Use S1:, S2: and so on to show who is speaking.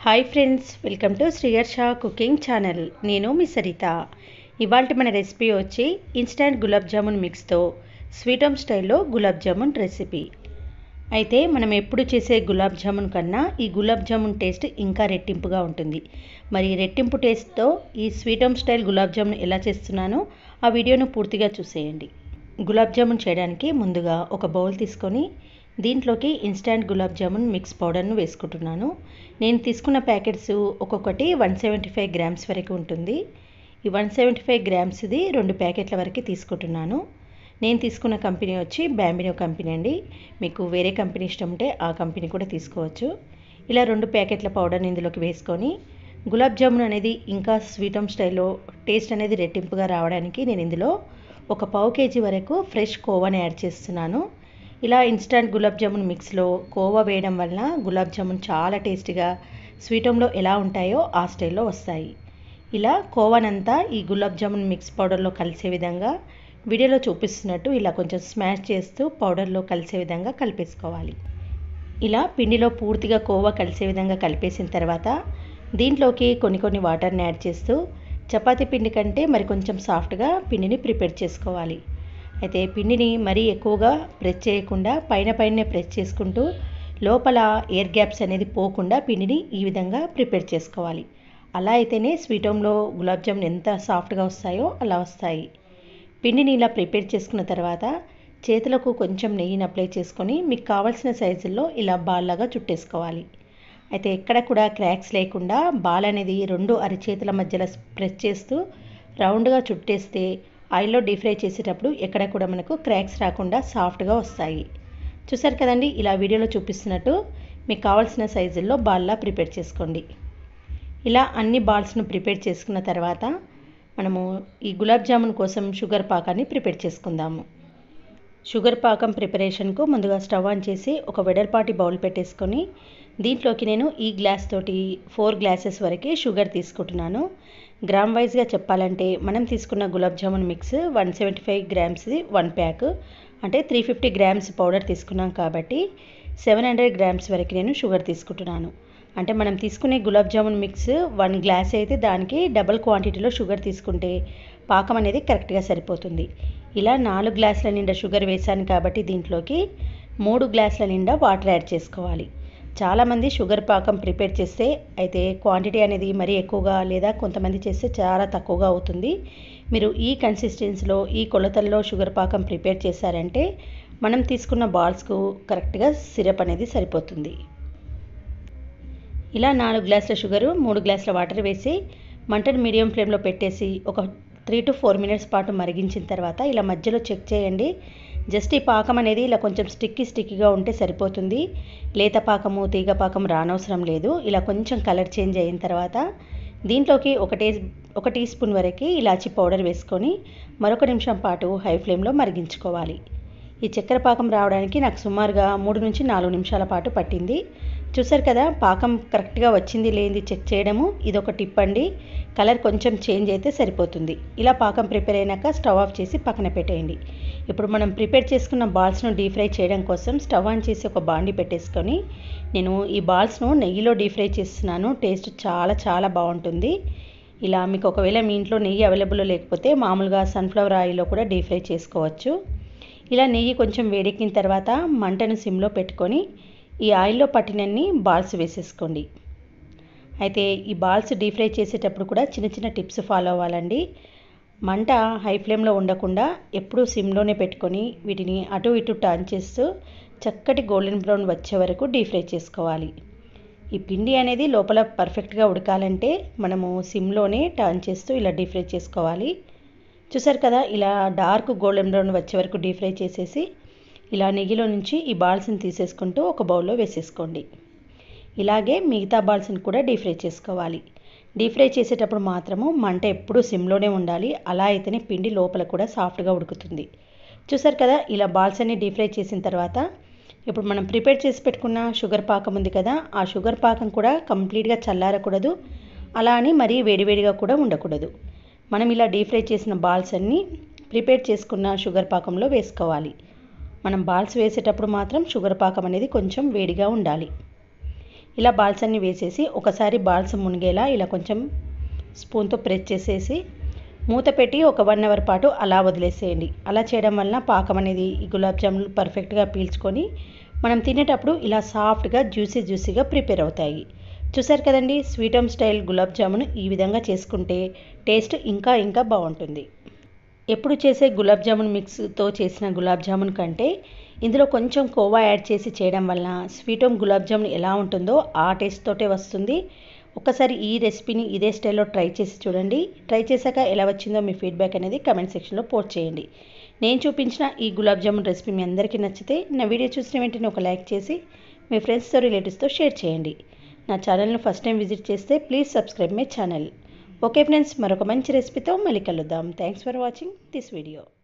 S1: hi friends welcome to Sriyarsha cooking channel నేను మీ సరిత ఇవాళ మన రెసిపీ వచ్చి ఇన్స్టంట్ గులాబ్ జామున్ మిక్స్తో స్వీట్ హోమ్ స్టైల్లో గులాబ్ జామున్ రెసిపీ అయితే మనం ఎప్పుడు చేసే గులాబ్ జామున్ కన్నా ఈ గులాబ్ జామున్ టేస్ట్ ఇంకా రెట్టింపుగా ఉంటుంది మరి రెట్టింపు టేస్ట్తో ఈ sweet home style gulab jamun ఎలా చేస్తున్నానో ఆ వీడియోను పూర్తిగా చూసేయండి గులాబ్ జామున్ చేయడానికి ముందుగా ఒక బౌల్ తీసుకొని దీంట్లోకి ఇన్స్టాంట్ గులాబ్ జామున్ మిక్స్ పౌడర్ను వేసుకుంటున్నాను నేను తీసుకున్న ప్యాకెట్స్ ఒక్కొక్కటి వన్ సెవెంటీ ఫైవ్ గ్రామ్స్ వరకు ఉంటుంది ఈ వన్ సెవెంటీ ఫైవ్ గ్రామ్స్ది రెండు ప్యాకెట్ల వరకు తీసుకుంటున్నాను నేను తీసుకున్న కంపెనీ వచ్చి బ్యాంబినో కంపెనీ అండి మీకు వేరే కంపెనీ ఇష్టం ఉంటే ఆ కంపెనీ కూడా తీసుకోవచ్చు ఇలా రెండు ప్యాకెట్ల పౌడర్ని ఇందులోకి వేసుకొని గులాబ్ జామున్ అనేది ఇంకా స్వీట్ హోమ్ స్టైల్లో టేస్ట్ అనేది రెట్టింపుగా రావడానికి నేను ఇందులో ఒక పావు కేజీ వరకు ఫ్రెష్ కోవాని యాడ్ చేస్తున్నాను ఇలా ఇన్స్టంట్ గులాబ్ జామున్ మిక్స్లో కోవా వేయడం వలన గులాబ్ జామున్ చాలా టేస్టీగా స్వీట్ హోమ్లో ఎలా ఉంటాయో ఆ స్టైల్లో వస్తాయి ఇలా కోవానంతా ఈ గులాబ్ జామున్ మిక్స్ పౌడర్లో కలిసే విధంగా వీడియోలో చూపిస్తున్నట్టు ఇలా కొంచెం స్మాష్ చేస్తూ పౌడర్లో కలిసే విధంగా కలిపేసుకోవాలి ఇలా పిండిలో పూర్తిగా కోవా కలిసే విధంగా కలిపేసిన తర్వాత దీంట్లోకి కొన్ని కొన్ని వాటర్ని యాడ్ చేస్తూ చపాతీ పిండి కంటే మరి కొంచెం సాఫ్ట్గా పిండిని ప్రిపేర్ చేసుకోవాలి అయితే పిండిని మరీ ఎక్కువగా ప్రెస్ చేయకుండా పైన పైన ప్రెస్ చేసుకుంటూ లోపల ఎయిర్ గ్యాప్స్ అనేది పోకుండా పిండిని ఈ విధంగా ప్రిపేర్ చేసుకోవాలి అలా అయితేనే స్వీట్ హోమ్లో గులాబ్ జామున్ ఎంత సాఫ్ట్గా వస్తాయో అలా వస్తాయి పిండిని ఇలా ప్రిపేర్ చేసుకున్న తర్వాత చేతులకు కొంచెం నెయ్యిని అప్లై చేసుకొని మీకు కావాల్సిన సైజుల్లో ఇలా బాల్ లాగా చుట్టేసుకోవాలి అయితే ఎక్కడ కూడా క్రాక్స్ లేకుండా బాల్ అనేది రెండు అరిచేతుల మధ్యలో ప్రెస్ చేస్తూ రౌండ్గా చుట్టేస్తే ఆయిల్లో డీప్ ఫ్రై చేసేటప్పుడు ఎక్కడ కూడా మనకు క్రాక్స్ రాకుండా సాఫ్ట్గా వస్తాయి చూసారు కదండి ఇలా వీడియోలో చూపిస్తున్నట్టు మీకు కావాల్సిన సైజుల్లో బాల్లా ప్రిపేర్ చేసుకోండి ఇలా అన్ని బాల్స్ను ప్రిపేర్ చేసుకున్న తర్వాత మనము ఈ గులాబ్ జామున్ కోసం షుగర్ పాకాన్ని ప్రిపేర్ చేసుకుందాము షుగర్ పాకం ప్రిపరేషన్కు ముందుగా స్టవ్ ఆన్ చేసి ఒక వెడల్పాటి బౌల్ పెట్టేసుకొని దీంట్లోకి నేను ఈ గ్లాస్ తోటి ఫోర్ గ్లాసెస్ వరకు షుగర్ తీసుకుంటున్నాను గ్రామ్ వైజ్గా చెప్పాలంటే మనం తీసుకున్న gulab jamun mix one seventy five గ్రామ్స్ది వన్ ప్యాక్ అంటే త్రీ ఫిఫ్టీ గ్రామ్స్ పౌడర్ తీసుకున్నాం కాబట్టి సెవెన్ హండ్రెడ్ గ్రామ్స్ వరకు నేను షుగర్ తీసుకుంటున్నాను అంటే మనం తీసుకునే gulab jamun mix one glass అయితే దానికి డబల్ క్వాంటిటీలో షుగర్ తీసుకుంటే పాకం అనేది కరెక్ట్గా సరిపోతుంది ఇలా నాలుగు గ్లాసుల నిండా షుగర్ వేసాను కాబట్టి దీంట్లోకి మూడు గ్లాసుల నిండా వాటర్ యాడ్ చేసుకోవాలి చాలామంది షుగర్ పాకం ప్రిపేర్ చేస్తే అయితే క్వాంటిటీ అనేది మరీ ఎక్కువగా లేదా కొంతమంది చేస్తే చాలా తక్కువగా అవుతుంది మీరు ఈ కన్సిస్టెన్సీలో ఈ కొలతల్లో షుగర్ పాకం ప్రిపేర్ చేశారంటే మనం తీసుకున్న బాల్స్కు కరెక్ట్గా సిరప్ అనేది సరిపోతుంది ఇలా నాలుగు గ్లాసుల షుగరు మూడు గ్లాసుల వాటర్ వేసి మంటను మీడియం ఫ్లేమ్లో పెట్టేసి ఒక త్రీ టు ఫోర్ మినిట్స్ పాటు మరిగించిన తర్వాత ఇలా మధ్యలో చెక్ చేయండి జస్ట్ ఈ పాకం అనేది ఇలా కొంచెం స్టిక్కీ స్టిక్కీగా ఉంటే సరిపోతుంది లేత పాకము తీగ పాకం రానవసరం లేదు ఇలా కొంచెం కలర్ చేంజ్ అయిన తర్వాత దీంట్లోకి ఒక టే ఒక టీ స్పూన్ వరకు ఇలాచి పౌడర్ వేసుకొని మరొక నిమిషం పాటు హై ఫ్లేమ్లో మరిగించుకోవాలి ఈ చక్కెర పాకం రావడానికి నాకు సుమారుగా మూడు నుంచి నాలుగు నిమిషాల పాటు పట్టింది చూసారు కదా పాకం కరెక్ట్గా వచ్చింది లేనిది చెక్ చేయడము ఇది ఒక టిప్ అండి కలర్ కొంచెం చేంజ్ అయితే సరిపోతుంది ఇలా పాకం ప్రిపేర్ అయినాక స్టవ్ ఆఫ్ చేసి పక్కన పెట్టేయండి ఇప్పుడు మనం ప్రిపేర్ చేసుకున్న బాల్స్ను డీప్ ఫ్రై చేయడం కోసం స్టవ్ ఆన్ చేసి ఒక బాండి పెట్టేసుకొని నేను ఈ బాల్స్ను నెయ్యిలో డీప్ ఫ్రై చేస్తున్నాను టేస్ట్ చాలా చాలా బాగుంటుంది ఇలా మీకు ఒకవేళ మీ ఇంట్లో నెయ్యి అవైలబుల్ లేకపోతే మామూలుగా సన్ఫ్లవర్ ఆయిల్లో కూడా డీప్ ఫ్రై చేసుకోవచ్చు ఇలా నెయ్యి కొంచెం వేడెక్కిన తర్వాత మంటను సిమ్లో పెట్టుకొని ఈ ఆయిల్లో పట్టినన్ని బాల్స్ వేసేసుకోండి అయితే ఈ బాల్స్ డీప్ ఫ్రై చేసేటప్పుడు కూడా చిన్న చిన్న టిప్స్ ఫాలో అవ్వాలండి మంట హై ఫ్లేమ్లో ఉండకుండా ఎప్పుడూ సిమ్లోనే పెట్టుకొని వీటిని అటు ఇటు టర్న్ చేస్తూ చక్కటి గోల్డెన్ బ్రౌన్ వచ్చే వరకు డీప్ ఫ్రై చేసుకోవాలి ఈ పిండి అనేది లోపల పర్ఫెక్ట్గా ఉడకాలంటే మనము సిమ్లోనే టర్న్ చేస్తూ ఇలా డీప్ ఫ్రై చేసుకోవాలి చూసారు కదా ఇలా డార్క్ గోల్డెన్ బ్రౌన్ వచ్చే వరకు డీప్ ఫ్రై చేసేసి ఇలా నెయ్యిలో నుంచి ఈ బాల్స్ని తీసేసుకుంటూ ఒక బౌల్లో వేసేసుకోండి ఇలాగే మిగతా బాల్స్ని కూడా డీప్ ఫ్రై చేసుకోవాలి డీప్ ఫ్రై చేసేటప్పుడు మాత్రము మంట ఎప్పుడూ సిమ్లోనే ఉండాలి అలా అయితేనే పిండి లోపల కూడా సాఫ్ట్గా ఉడుకుతుంది చూసారు కదా ఇలా బాల్స్ అన్ని డీప్ ఫ్రై చేసిన తర్వాత ఇప్పుడు మనం ప్రిపేర్ చేసి పెట్టుకున్న షుగర్ పాకం ఉంది కదా ఆ షుగర్ పాకం కూడా కంప్లీట్గా చల్లారకూడదు అలా అని మరీ వేడివేడిగా కూడా ఉండకూడదు మనం ఇలా డీప్ ఫ్రై చేసిన బాల్స్ అన్నీ ప్రిపేర్ చేసుకున్న షుగర్ పాకంలో వేసుకోవాలి మనం బాల్స్ వేసేటప్పుడు మాత్రం షుగర్ పాకం అనేది కొంచెం వేడిగా ఉండాలి ఇలా బాల్స్ అన్ని వేసేసి ఒకసారి బాల్స్ మునిగేలా ఇలా కొంచెం స్పూన్తో ప్రెస్ చేసేసి మూత పెట్టి ఒక వన్ అవర్ పాటు అలా వదిలేసేయండి అలా చేయడం వలన పాకం అనేది ఈ గులాబ్ జాములు పర్ఫెక్ట్గా పీల్చుకొని మనం తినేటప్పుడు ఇలా సాఫ్ట్గా జ్యూసీ జ్యూసీగా ప్రిపేర్ అవుతాయి చూసారు కదండి sweet home style gulab jamun ఈ విధంగా చేసుకుంటే టేస్ట్ ఇంకా ఇంకా బాగుంటుంది ఎప్పుడు చేసే గులాబ్ జామున్ మిక్స్తో చేసిన గులాబ్ జామున్ కంటే ఇందులో కొంచెం కోవా యాడ్ చేసి చేయడం వలన స్వీట్ హోమ్ గులాబ్ జామున్ ఎలా ఉంటుందో ఆ టేస్ట్ తోటే వస్తుంది ఒకసారి ఈ రెసిపీని ఇదే స్టైల్లో ట్రై చేసి చూడండి ట్రై చేశాక ఎలా వచ్చిందో మీ ఫీడ్బ్యాక్ అనేది కమెంట్ సెక్షన్లో పోస్ట్ చేయండి నేను చూపించిన ఈ గులాబ్ జామున్ రెసిపీ మీ అందరికీ నచ్చితే నా వీడియో చూసిన వెంటనే ఒక లైక్ చేసి మీ ఫ్రెండ్స్తో రిలేటివ్స్తో షేర్ చేయండి నా ఛానల్ను ఫస్ట్ టైం విజిట్ చేస్తే please subscribe my channel okay friends మరొక మంచి రెసిపీతో మళ్ళీ కలుద్దాం thanks for watching this video